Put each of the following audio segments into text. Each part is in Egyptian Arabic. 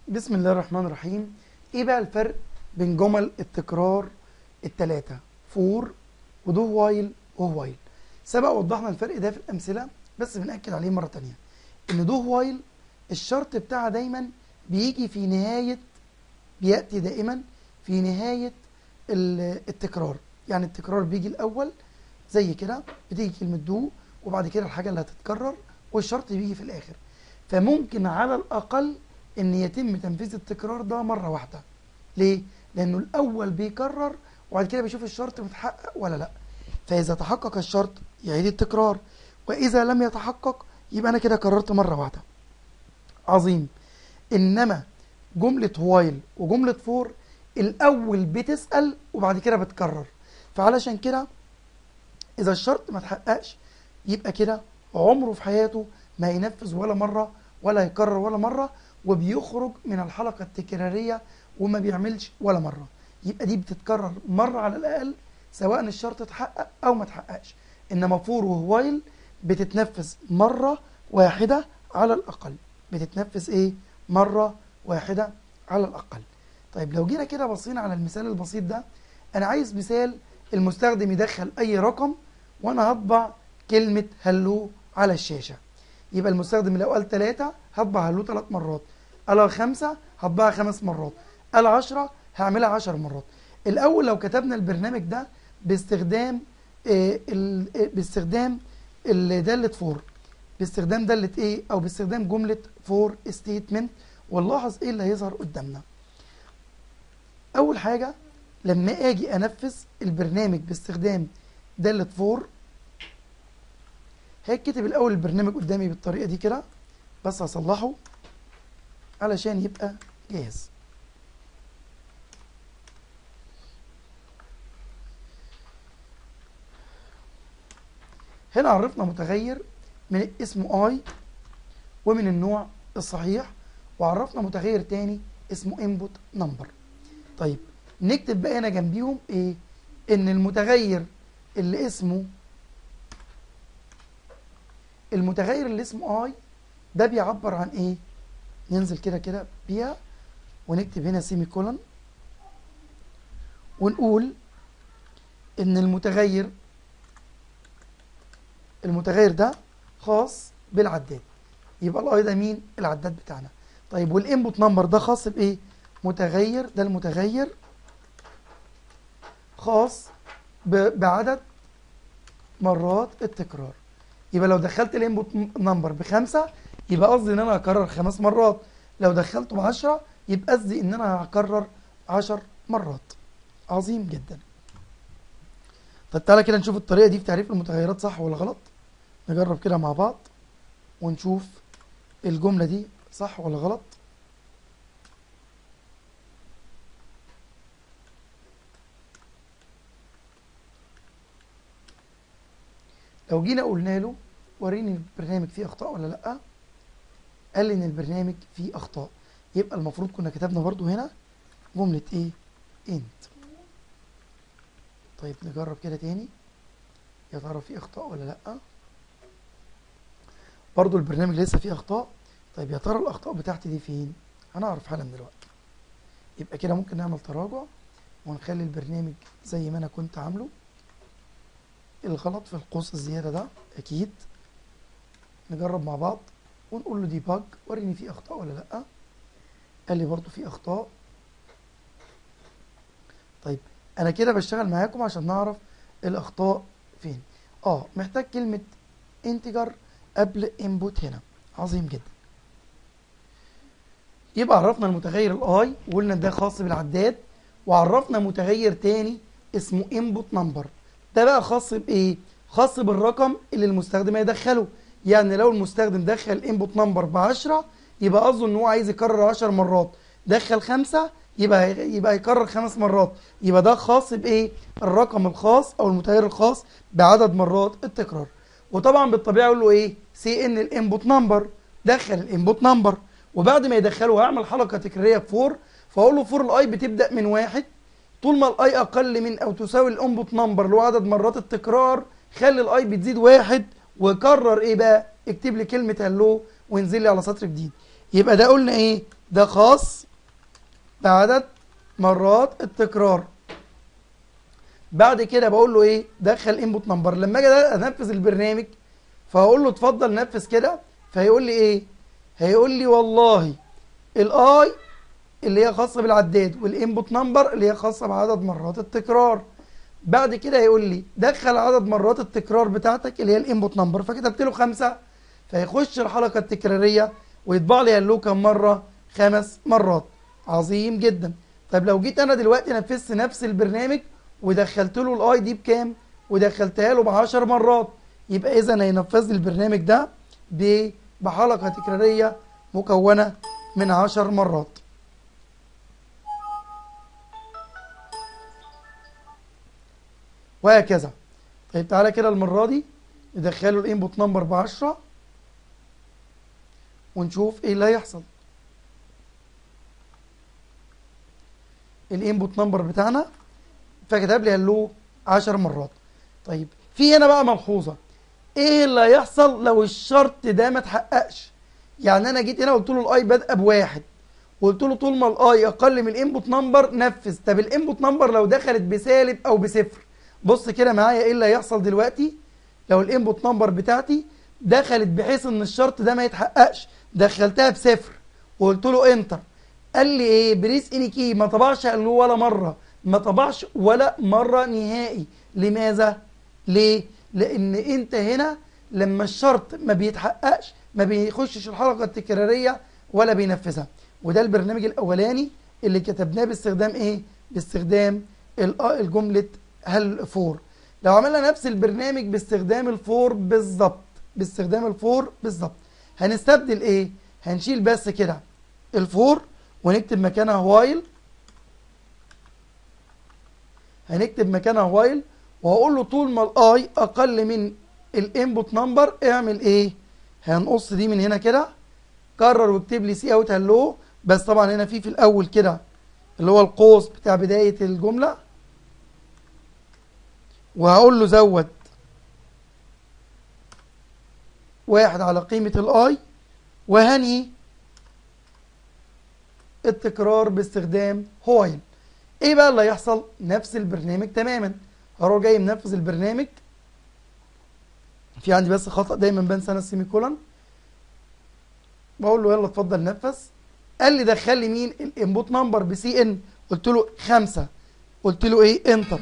بسم الله الرحمن الرحيم ايه بقى الفرق بين جمل التكرار التلاتة فور ودو وايل وهوايل سبق وضحنا الفرق ده في الامثله بس بنأكد عليه مره تانية ان دو وايل الشرط بتاعها دايما بيجي في نهايه بياتي دائما في نهايه ال- التكرار يعني التكرار بيجي الاول زي كده بتيجي كلمه دو وبعد كده الحاجه اللي هتتكرر والشرط بيجي في الاخر فممكن على الاقل ان يتم تنفيذ التكرار ده مره واحده ليه لانه الاول بيكرر وبعد كده بيشوف الشرط متحقق ولا لا فاذا تحقق الشرط يعيد التكرار واذا لم يتحقق يبقى انا كده كررت مره واحده عظيم انما جمله وايل وجمله فور الاول بتسال وبعد كده بتكرر فعلشان كده اذا الشرط ما اتحققش يبقى كده عمره في حياته ما ينفذ ولا مره ولا يكرر ولا مره وبيخرج من الحلقه التكراريه وما بيعملش ولا مره يبقى دي بتتكرر مره على الاقل سواء الشرط اتحقق او ما اتحققش انما فور وهوايل بتتنفذ مره واحده على الاقل بتتنفذ ايه مره واحده على الاقل طيب لو جينا كده بصينا على المثال البسيط ده انا عايز مثال المستخدم يدخل اي رقم وانا هطبع كلمه هلو على الشاشه يبقى المستخدم لو قال 3 هطبع هلو ثلاث مرات قال 5 هطبعها خمس مرات قال 10 هعملها 10 مرات الاول لو كتبنا البرنامج ده باستخدام آه، ال- آه، باستخدام ال- داله فور باستخدام داله ايه او باستخدام جمله فور ستيتمنت ونلاحظ ايه اللي هيظهر قدامنا اول حاجه لما اجي انفذ البرنامج باستخدام داله فور هيتكتب الاول البرنامج قدامي بالطريقه دي كده بس هصلحه علشان يبقى جاهز هنا عرفنا متغير من اسمه اي ومن النوع الصحيح وعرفنا متغير تاني اسمه input number طيب نكتب بقى هنا جنبيهم ايه ان المتغير اللي اسمه المتغير اللي اسمه اي ده بيعبر عن ايه ننزل كده كده بيها ونكتب هنا سيمي كولون ونقول ان المتغير المتغير ده خاص بالعداد يبقى الاي ده مين العداد بتاعنا طيب والانبوت نمبر ده خاص بايه متغير ده المتغير خاص ب- بعدد مرات التكرار يبقى لو دخلت الانبوت نمبر بخمسة يبقى قصدي ان انا هكرر خمس مرات لو دخلته بعشرة يبقى قصدي ان انا هكرر عشر مرات عظيم جدا طب تعالى كده نشوف الطريقة دي في تعريف المتغيرات صح ولا غلط نجرب كده مع بعض ونشوف الجملة دي صح ولا غلط لو جينا قلنا له وريني البرنامج فيه اخطاء ولا لا قال لي ان البرنامج فيه اخطاء يبقى المفروض كنا كتبنا برضو هنا جملة ايه انت طيب نجرب كده تاني يا ترى فيه اخطاء ولا لا برضو البرنامج لسه فيه اخطاء طيب يا ترى الاخطاء بتاعتي دي فين هنعرف حالا دلوقتي يبقى كده ممكن نعمل تراجع ونخلي البرنامج زي ما انا كنت عامله الغلط في القوس الزيادة ده أكيد نجرب مع بعض ونقول له ديباج وريني فيه أخطاء ولا لأ قال لي برضو فيه أخطاء طيب أنا كده بشتغل معاكم عشان نعرف الأخطاء فين آه محتاج كلمة انتجر قبل input هنا عظيم جدا يبقى عرفنا المتغير الاي وقلنا ده خاص بالعداد وعرفنا متغير تاني اسمه input number ده بقى خاص بايه خاص بالرقم اللي المستخدم هيدخله يعني لو المستخدم دخل input number ب 10 يبقى قصده ان هو عايز يكرر 10 مرات دخل خمسة يبقى هي- يبقى يكرر خمس مرات يبقى ده خاص بايه الرقم الخاص او المتغير الخاص بعدد مرات التكرار وطبعا بالطبيعه اقول له ايه سي ان الانبوت نمبر دخل الانبوت نمبر وبعد ما يدخله هيعمل حلقه تكراريه بفور فاقول له فور الاي بتبدا من واحد طول ما الاي اقل من او تساوي الانبوت نمبر اللي هو عدد مرات التكرار خلي الاي بتزيد واحد وكرر ايه بقى اكتب لي كلمه هلو وانزل لي على سطر جديد يبقى ده قلنا ايه ده خاص بعدد مرات التكرار بعد كده بقول له ايه دخل انبوت نمبر لما اجي انفذ البرنامج فهقول له اتفضل نفذ كده فهيقول لي ايه هيقول لي والله الاي اللي هي خاصه بالعداد والانبوت نمبر اللي هي خاصه بعدد مرات التكرار بعد كده هيقول لي دخل عدد مرات التكرار بتاعتك اللي هي الانبوت نمبر فكتبت له خمسة فيخش الحلقة التكرارية ويطبع لي هلو كم مرة خمس مرات عظيم جدا طيب لو جيت انا دلوقتي نفذت نفس البرنامج ودخلت له الاي دي بكام ودخلتها له ب 10 مرات يبقى اذا هينفذ لي البرنامج ده بحلقة تكرارية مكونة من 10 مرات وهكذا طيب تعالى كده المرة دي ندخله الانبوت نمبر ب 10 ونشوف ايه اللي هيحصل الانبوت نمبر بتاعنا فكتب لي هلو 10 مرات طيب في هنا بقى ملحوظه ايه اللي هيحصل لو الشرط ده ما اتحققش يعني انا جيت هنا قلت له الاي بادئه بواحد وقلت له طول ما الاي اقل من الانبوت نمبر نفذ طب الانبوت نمبر لو دخلت بسالب او بصفر بص كده معايا ايه اللي هيحصل دلوقتي لو الانبوت نمبر بتاعتي دخلت بحيث ان الشرط ده ما يتحققش دخلتها بصفر وقلت له انتر قال لي ايه بريس اني كي ما طبعش قال له ولا مره ما طبعش ولا مره نهائي لماذا ليه لان انت هنا لما الشرط ما بيتحققش ما بيخشش الحلقه التكراريه ولا بينفذها وده البرنامج الاولاني اللي كتبناه باستخدام ايه باستخدام الجمله هل فور لو عملنا نفس البرنامج باستخدام الفور بالظبط باستخدام الفور بالظبط هنستبدل ايه هنشيل بس كده الفور ونكتب مكانها وايل هنكتب مكانها وايل وهقول له طول ما الاي اقل من الانبوت نمبر اعمل ايه هنقص دي من هنا كده كرر واكتب لي سي اوت هلو بس طبعا هنا في في الاول كده اللي هو القوس بتاع بدايه الجمله وهقول له زود واحد على قيمة الاي وهنهي التكرار باستخدام هوايل ايه بقى اللي هيحصل نفس البرنامج تماما هروح جاي منفذ البرنامج في عندي بس خطأ دايما بنسى انا السيمي كولون بقول له يلا اتفضل نفذ قال لي دخل لي مين الانبوت نمبر بسي ان قلت له خمسة قلت له ايه انتر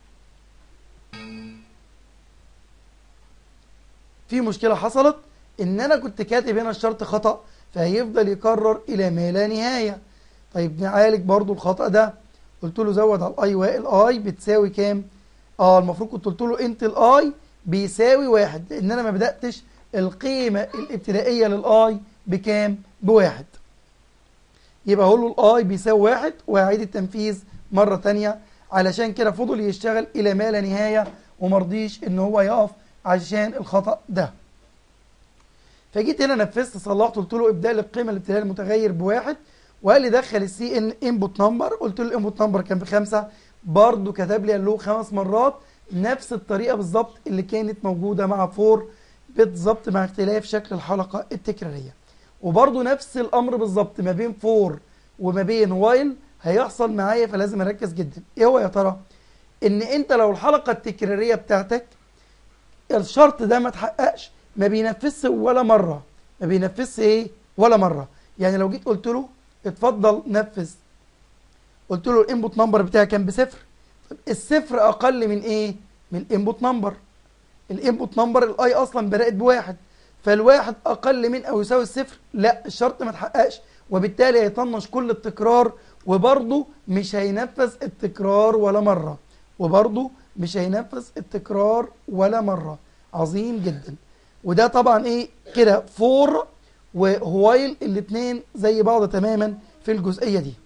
في مشكلة حصلت ان انا كنت كاتب هنا الشرط خطأ فهيفضل يكرر الى ما لا نهاية طيب نعالج برضو الخطأ ده قلت له زود على الاي والاي بتساوي كام اه المفروض كنت قلت له انت الاي بيساوي واحد لان انا ما بدأتش القيمة الابتدائية للاي بكام بواحد يبقى اقول له الاي بيساوي واحد وهعيد التنفيذ مرة تانية علشان كده فضل يشتغل الى ما لا نهاية ومرضيش ان هو يقف عشان الخطأ ده فجيت هنا نفذت صلحت قلت له ابدال القيمة الابتدائية المتغير بواحد وقال لي دخل السي ان انبوت نمبر قلت له الانبوت نمبر كان بخمسة برضه كتب لي قال له خمس مرات نفس الطريقة بالظبط اللي كانت موجودة مع فور بالظبط مع اختلاف شكل الحلقة التكرارية وبرضه نفس الامر بالظبط ما بين فور وما بين وايل هيحصل معايا فلازم اركز جدا ايه هو يا ترى ان انت لو الحلقة التكرارية بتاعتك الشرط ده ما اتحققش ما بينفذش ولا مرة ما بينفذش ايه ولا مرة يعني لو جيت قلت له اتفضل نفذ قلت له الانبوت نمبر بتاعي كان بصفر طب الصفر اقل من ايه من الانبوت نمبر الانبوت نمبر الاي اصلا بدات بواحد فالواحد اقل من او يساوي الصفر لا الشرط ما اتحققش وبالتالي هيطنش كل التكرار وبرضه مش هينفذ التكرار ولا مره وبرضه مش هينفذ التكرار ولا مره عظيم جدا وده طبعا ايه كده فور وهوايل الاثنين زي بعض تماما في الجزئيه دي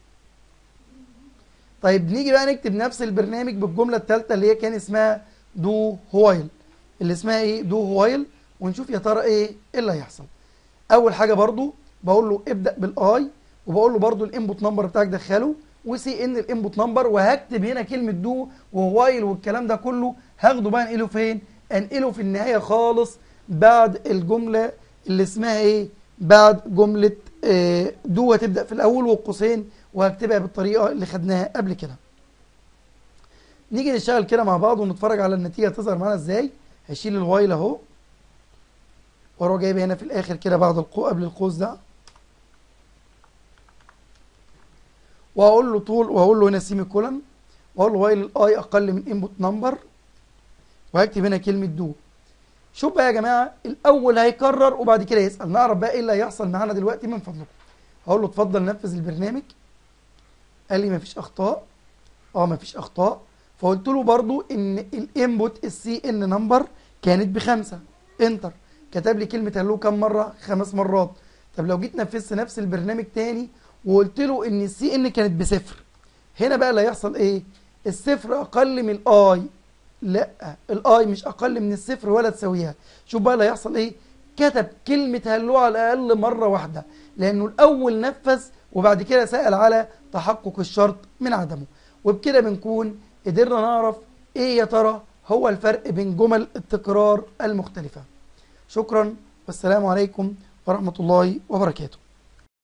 طيب نيجي بقى نكتب نفس البرنامج بالجمله الثالثه اللي هي كان اسمها دو هوايل اللي اسمها ايه دو هوايل ونشوف يا ترى ايه ايه اللي هيحصل اول حاجه برضو بقول له ابدا بالاي وبقول له برضو الانبوت نمبر بتاعك دخله وسي ان الانبوت نمبر وهكتب هنا كلمه دو وهوايل والكلام ده كله هاخده بقى انقله فين انقله في النهايه خالص بعد الجمله اللي اسمها ايه بعد جمله آه، دو هتبدأ في الأول والقوسين وهكتبها بالطريقة اللي خدناها قبل كده نيجي نشتغل كده مع بعض ونتفرج على النتيجة تظهر معانا ازاي هشيل الوايل اهو واروح جايب هنا في الآخر كده بعد القو قبل القوس ده وهقول له طول وهقول له هنا سيمي كولن واقول له وايل الاي اقل من انبوت نمبر وهكتب هنا كلمة دو شوف بقى يا جماعة الأول هيكرر وبعد كده يسأل نعرف بقى إيه اللي هيحصل معانا دلوقتي من فضلكم هقول له اتفضل نفذ البرنامج قال لي مفيش أخطاء اه مفيش أخطاء فقلت له برضو إن الانبوت السي ان نمبر كانت بخمسة انتر كتب لي كلمة هلو كام مرة؟ خمس مرات طب لو جيت نفذت نفس البرنامج تاني وقلت له إن السي ان كانت بصفر هنا بقى اللي هيحصل إيه؟ الصفر أقل من الآي لا الاي مش اقل من الصفر ولا تساويها شوف بقى اللي هيحصل ايه كتب كلمة هلو على الاقل مرة واحدة لانه الاول نفذ وبعد كده سأل على تحقق الشرط من عدمه وبكده بنكون قدرنا نعرف ايه يا ترى هو الفرق بين جمل التكرار المختلفة شكرا والسلام عليكم ورحمة الله وبركاته